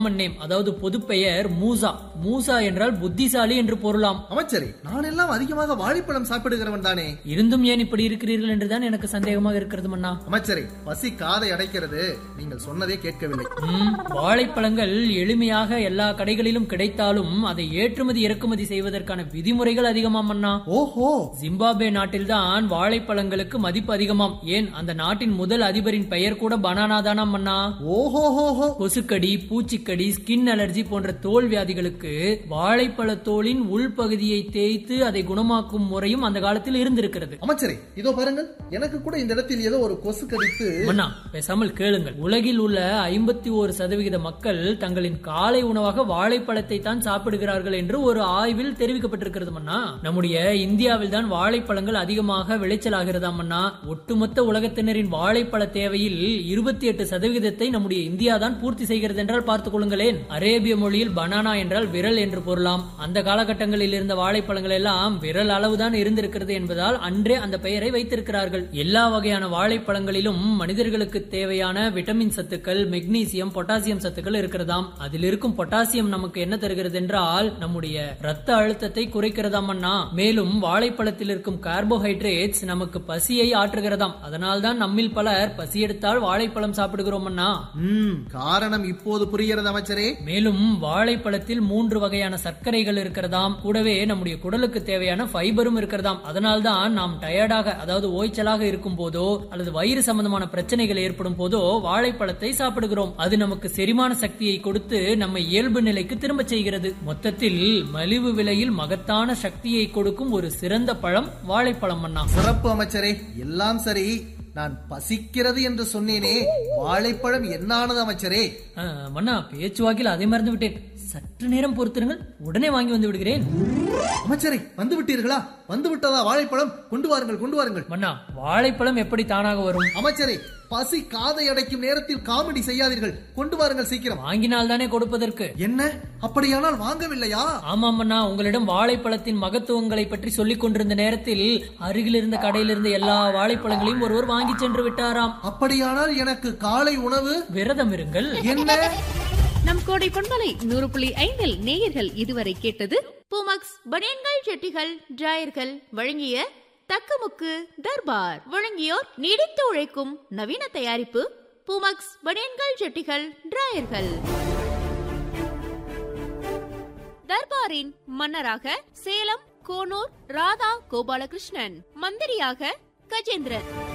common name அதாவது பொதுப்பெயர் மூசா மூசா என்றால் புத்திசாலி என்று பொருளாம் அமைச்சரே நான் எல்லாம் அதிகமாக வாழைப்பழம் சாப்பிடுகிறவன் தானே இருந்தும் ஏன் இப்படி இருக்கிறீர்கள் என்றுதான் எனக்கு சந்தேகமாக இருக்கிறது மன்னா அமைச்சரே பசி காதை அடைக்கிறது நீங்கள் சொன்னதே கேட்கவில்லை ம், வாழைப்பழங்கள் எளிமையாக எல்லா கடைகளிலும் கிடைத்தாலும் அதை ஏற்றுமதி இறக்குமதி செய்வதற்கான விதிமுறைகள் அதிகமாம் மன்னா ஓஹோ ஜிம்பாப்வே நாட்டில்தான் வாழைப்பழங்களுக்கு மதிப்பு அதிகமாம் ஏன் அந்த நாட்டின் முதல் அதிபரின் பெயர் கூட பனானா தானாம் மன்னா ஓஹோ ஹோஹோ கொசுக்கடி பூச்சிக்கடி ஸ்கின் அலர்ஜி போன்ற தோல் வியாதிகளுக்கு வாழைப்பழ தோலின் உள்பகுதியை தேய்த்து அதை குணமாக்கும் முறையும் அந்த காலத்தில் இருந்திருக்கிறது அமைச்சரே இதோ பாருங்கள் எனக்கு கூட இந்த இடத்தில் ஏதோ ஒரு கொசு கடித்து மன்னா பேசாமல் கேளுங்கள் உலகில் உள்ள ஐம்பத்தி ஒரு சதவிகித மக்கள் தங்களின் காலை உணவாக வாழைப்பழத்தை தான் சாப்பிடுகிறார்கள் என்று ஒரு ஆய்வில் தெரிவிக்கப்பட்டிருக்கிறது மன்னா நம்முடைய இந்தியாவில் தான் வாழைப்பழங்கள் அதிகமாக விளைச்சலாகிறதா மன்னா ஒட்டுமொத்த உலகத்தினரின் வாழைப்பழ தேவையில் இருபத்தி எட்டு சதவிகிதத்தை நம்முடைய இந்தியா தான் பூர்த்தி செய்கிறது என்றால் பார்த்துக் கொள்ளுங்களேன் அரேபிய மொழியில் பனானா என்றால் விரல் என்று பொருளாம் அந்த காலகட்டங்களில் இருந்த வாழைப்பழங்கள் எல்லாம் விரல் அளவுதான் இருந்திருக்கிறது என்பதால் அன்றே அந்த பெயரை வைத்திருக்கிறார்கள் எல்லா வகையான வாழைப்பழங்களிலும் மனிதர்களுக்கு தேவையான விட்டமின் சத்துக்கள் மெக்னீசியம் பொட்டாசியம் சத்துக்கள் இருக்கிறதாம் அதில் இருக்கும் பொட்டாசியம் நமக்கு என்ன தருகிறது என்றால் நம்முடைய ரத்த அழுத்தத்தை குறைக்கிறதாம் அண்ணா மேலும் வாழைப்பழத்தில் இருக்கும் கார்போஹைட்ரேட்ஸ் நமக்கு பசியை ஆற்றுகிறதாம் அதனால்தான் நம்மில் பலர் பசி எடுத்தால் வாழைப்பழம் சாப்பிடுகிறோம் அண்ணா ம் காரணம் இப்போது புரிகிறது அமைச்சரே மேலும் வாழைப்பழத்தில் மூன்று வகையான சர்க்கரைகள் இருக்கிறதாம் கூடவே நம்முடைய குடலுக்கு தேவையான ஃபைபரும் இருக்கிறதாம் அதனால்தான் நாம் டயர்டாக அதாவது ஓய்ச்சலாக இருக்கும் போதோ அல்லது வயிறு சம்பந்தமான பிரச்சனைகள் ஏற்படும் போதோ வாழைப்பழத்தை சாப்பிடுகிறோம் அது நமக்கு செரிமான சக்தியை கொடுத்து நம்மை இயல்பு நிலைக்கு திரும்ப செய்கிறது மொத்தத்தில் மலிவு விலையில் மகத்தான சக்தியை கொடுக்கும் ஒரு சிறந்த பழம் வாழைப்பழம் அண்ணா சிறப்பு அமைச்சரே எல்லாம் சரி நான் பசிக்கிறது என்று சொன்னேனே வாழைப்பழம் என்னானது அமைச்சரே ஆ, மன்னா பேச்சுவாக்கில் அதை மறந்து விட்டேன் சற்று நேரம் பொறுத்திருங்கள் உடனே வாங்கி வந்து விடுகிறேன் அமைச்சரே வந்து விட்டீர்களா வந்து விட்டதா வாழைப்பழம் கொண்டு வாருங்கள் கொண்டு வாருங்கள் மன்னா வாழைப்பழம் எப்படி தானாக வரும் அமைச்சரே பசி காதை அடைக்கும் நேரத்தில் காமெடி செய்யாதீர்கள் கொண்டு வாருங்கள் சீக்கிரம் வாங்கினால் தானே கொடுப்பதற்கு என்ன அப்படியானால் வாங்கவில்லையா ஆமாம் அண்ணா உங்களிடம் வாழைப்பழத்தின் மகத்துவங்களை பற்றி சொல்லிக் கொண்டிருந்த நேரத்தில் அருகில் இருந்த கடையில் இருந்த எல்லா வாழைப்பழங்களையும் ஒருவர் வாங்கி சென்று விட்டாராம் அப்படியானால் எனக்கு காலை உணவு விரதம் இருங்கள் என்ன நம் கோடை பொன்மலை நூறு புள்ளி ஐந்தில் நேயர்கள் இதுவரை கேட்டது பூமக்ஸ் பனியன்கள் செட்டிகள் டிராயர்கள் வழங்கிய தக்கமுக்கு தர்பார் வழங்கியோர் நீடித்து உழைக்கும் நவீன தயாரிப்பு பூமக்ஸ் பனியன்கள் செட்டிகள் டிராயர்கள் தர்பாரின் மன்னராக சேலம் கோனூர் ராதா கோபாலகிருஷ்ணன் மந்திரியாக கஜேந்திரன்